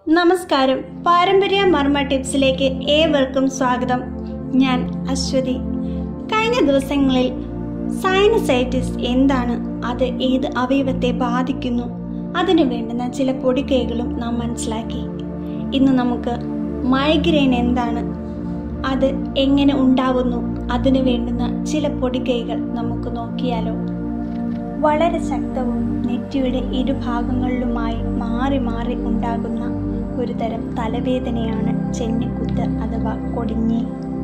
നമസ്കാരം പാരമ്പര്യ മർമ്മ ടിപ്സിലേക്ക് ഏവർക്കും സ്വാഗതം ഞാൻ അശ്വതി കഴിഞ്ഞ ദിവസങ്ങളിൽ സൈനസൈറ്റിസ് എന്താണ് അത് ഏത് അവയവത്തെ ബാധിക്കുന്നു അതിനു വേണ്ടുന്ന ചില പൊടിക്കൈകളും നാം മനസ്സിലാക്കി ഇന്ന് നമുക്ക് മൈഗ്രെയിൻ എന്താണ് അത് എങ്ങനെ ഉണ്ടാവുന്നു അതിനു വേണ്ടുന്ന ചില പൊടിക്കൈകൾ നമുക്ക് നോക്കിയാലോ വളരെ ശക്തവും നെറ്റിയുടെ ഇരുഭാഗങ്ങളിലുമായി മാറി മാറി ഉണ്ടാകുന്ന ഒരു തരം തലവേദനയാണ് ചെന്നിക്കുത്ത് അഥവാ കൊടിഞ്ഞി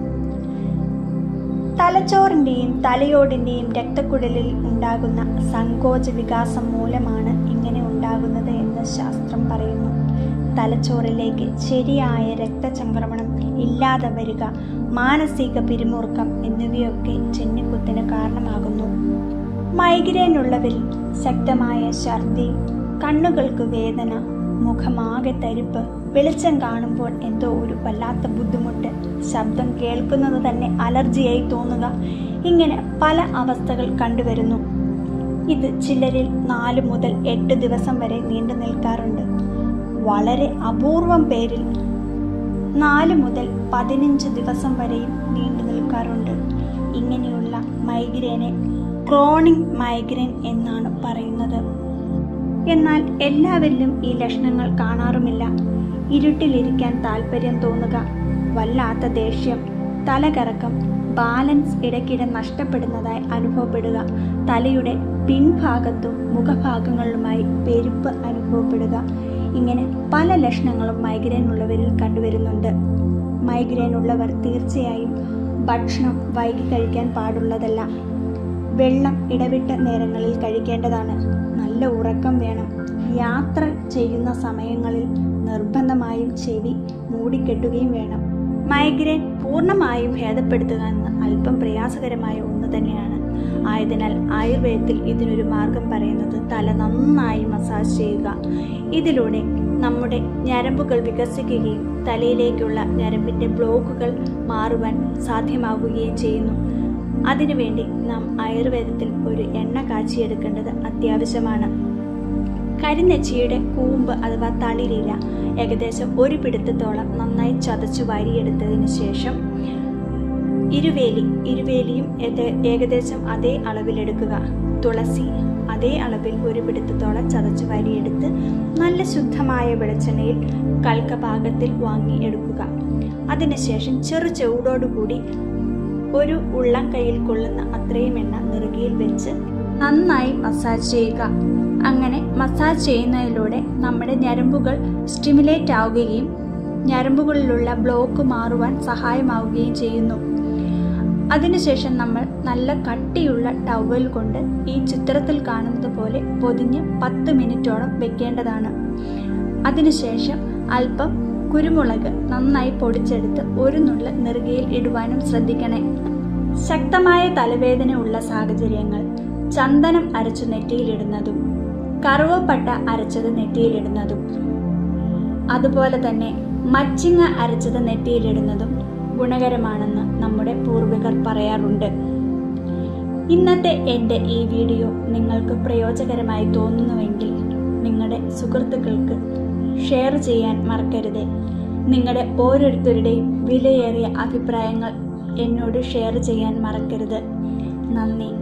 തലച്ചോറിൻ്റെയും തലയോടിൻ്റെയും രക്തക്കുഴലിൽ ഉണ്ടാകുന്ന സങ്കോച വികാസം മൂലമാണ് ഇങ്ങനെ ഉണ്ടാകുന്നത് എന്ന് ശാസ്ത്രം പറയുന്നു തലച്ചോറിലേക്ക് ശരിയായ രക്തചംക്രമണം ഇല്ലാതെ വരിക മാനസിക പിരിമുറുക്കം എന്നിവയൊക്കെ ചെന്നിക്കുത്തിന് കാരണമാകുന്നു മൈഗ്രെയിൻ ഉള്ളവരിൽ ശക്തമായ ഛർദി കണ്ണുകൾക്ക് വേദന മുഖമാകെ തരിപ്പ് വെളിച്ചം കാണുമ്പോൾ എന്തോ ഒരു വല്ലാത്ത ബുദ്ധിമുട്ട് ശബ്ദം കേൾക്കുന്നത് തന്നെ അലർജിയായി തോന്നുക ഇങ്ങനെ പല അവസ്ഥകൾ കണ്ടുവരുന്നു ഇത് ചിലരിൽ നാല് മുതൽ എട്ട് ദിവസം വരെ നീണ്ടു നിൽക്കാറുണ്ട് വളരെ അപൂർവം പേരിൽ നാല് മുതൽ പതിനഞ്ച് ദിവസം വരെയും നീണ്ടു നിൽക്കാറുണ്ട് ഇങ്ങനെയുള്ള മൈഗ്രെയിനെ ക്രോണിക് മൈഗ്രെയിൻ എന്നാണ് പറയുന്നത് എന്നാൽ എല്ലാവരിലും ഈ ലക്ഷണങ്ങൾ കാണാറുമില്ല ഇരുട്ടിലിരിക്കാൻ താല്പര്യം തോന്നുക വല്ലാത്ത ദേഷ്യം തലകറക്കം ബാലൻസ് ഇടയ്ക്കിടെ നഷ്ടപ്പെടുന്നതായി അനുഭവപ്പെടുക തലയുടെ പിൻഭാഗത്തും മുഖഭാഗങ്ങളിലുമായി പെരുപ്പ് അനുഭവപ്പെടുക ഇങ്ങനെ പല ലക്ഷണങ്ങളും മൈഗ്രെയിൻ ഉള്ളവരിൽ കണ്ടുവരുന്നുണ്ട് മൈഗ്രെയിൻ ഉള്ളവർ തീർച്ചയായും ഭക്ഷണം വൈകി കഴിക്കാൻ പാടുള്ളതല്ല വെള്ളം ഇടവിട്ട നേരങ്ങളിൽ കഴിക്കേണ്ടതാണ് നല്ല ഉറക്കം വേണം യാത്ര ചെയ്യുന്ന സമയങ്ങളിൽ നിർബന്ധമായും ചെവി മൂടിക്കെട്ടുകയും വേണം മൈഗ്രെയിൻ പൂർണ്ണമായും ഭേദപ്പെടുത്തുക എന്ന് അല്പം പ്രയാസകരമായ ഒന്ന് തന്നെയാണ് ആയതിനാൽ ആയുർവേദത്തിൽ ഇതിനൊരു മാർഗം പറയുന്നത് തല നന്നായി മസാജ് ചെയ്യുക ഇതിലൂടെ നമ്മുടെ ഞരമ്പുകൾ വികസിക്കുകയും തലയിലേക്കുള്ള ഞരമ്പിൻ്റെ ബ്ലോക്കുകൾ മാറുവാൻ സാധ്യമാകുകയും ചെയ്യുന്നു അതിനുവേണ്ടി നാം ആയുർവേദത്തിൽ ഒരു എണ്ണ കാച്ചിയെടുക്കേണ്ടത് അത്യാവശ്യമാണ് കരിനെച്ചിയുടെ കൂമ്പ് അഥവാ തളിരില ഏകദേശം ഒരു പിടുത്തത്തോളം നന്നായി ചതച്ചു വാരിയെടുത്തതിന് ശേഷം ഇരുവേലി ഇരുവേലിയും ഏകദേശം അതേ അളവിലെടുക്കുക തുളസി അതേ അളവിൽ ഒരു പിടുത്തത്തോളം ചതച്ചു വാരിയെടുത്ത് നല്ല ശുദ്ധമായ വെളിച്ചെണ്ണയിൽ കൽക്കപാകത്തിൽ വാങ്ങി എടുക്കുക അതിനുശേഷം ചെറു ചൂടോടുകൂടി ഒരു ഉള്ളം കയ്യിൽ കൊള്ളുന്ന അത്രയും എണ്ണ നെറുകയിൽ വെച്ച് നന്നായി മസാജ് ചെയ്യുക അങ്ങനെ മസാജ് ചെയ്യുന്നതിലൂടെ നമ്മുടെ ഞരമ്പുകൾ സ്റ്റിമുലേറ്റ് ആവുകയും ഞരമ്പുകളിലുള്ള ബ്ലോക്ക് മാറുവാൻ സഹായമാവുകയും ചെയ്യുന്നു അതിനുശേഷം നമ്മൾ നല്ല കട്ടിയുള്ള ടവൽ കൊണ്ട് ഈ ചിത്രത്തിൽ കാണുന്നത് പോലെ പൊതിഞ്ഞ് പത്ത് മിനിറ്റോളം വെക്കേണ്ടതാണ് അതിനുശേഷം അല്പം കുരുമുളക് നന്നായി പൊടിച്ചെടുത്ത് ഒരു നുള്ള നെറുകയിൽ ഇടുവാനും ശ്രദ്ധിക്കണേ ശക്തമായ തലവേദന ഉള്ള സാഹചര്യങ്ങൾ ചന്ദനം അരച്ചു നെറ്റിയിലിടുന്നതും കറുവപ്പട്ട അരച്ചത് നെറ്റിയിലിടുന്നതും അതുപോലെ തന്നെ മച്ചിങ്ങ അരച്ചത് നെറ്റിയിലിടുന്നതും ഗുണകരമാണെന്ന് നമ്മുടെ പൂർവികർ പറയാറുണ്ട് ഇന്നത്തെ എൻ്റെ ഈ വീഡിയോ നിങ്ങൾക്ക് പ്രയോജനകരമായി തോന്നുന്നുവെങ്കിൽ നിങ്ങളുടെ സുഹൃത്തുക്കൾക്ക് ഷെയർ ചെയ്യാൻ മറക്കരുത് നിങ്ങളുടെ ഓരോരുത്തരുടെയും വിലയേറിയ അഭിപ്രായങ്ങൾ എന്നോട് ഷെയർ ചെയ്യാൻ മറക്കരുത് നന്ദി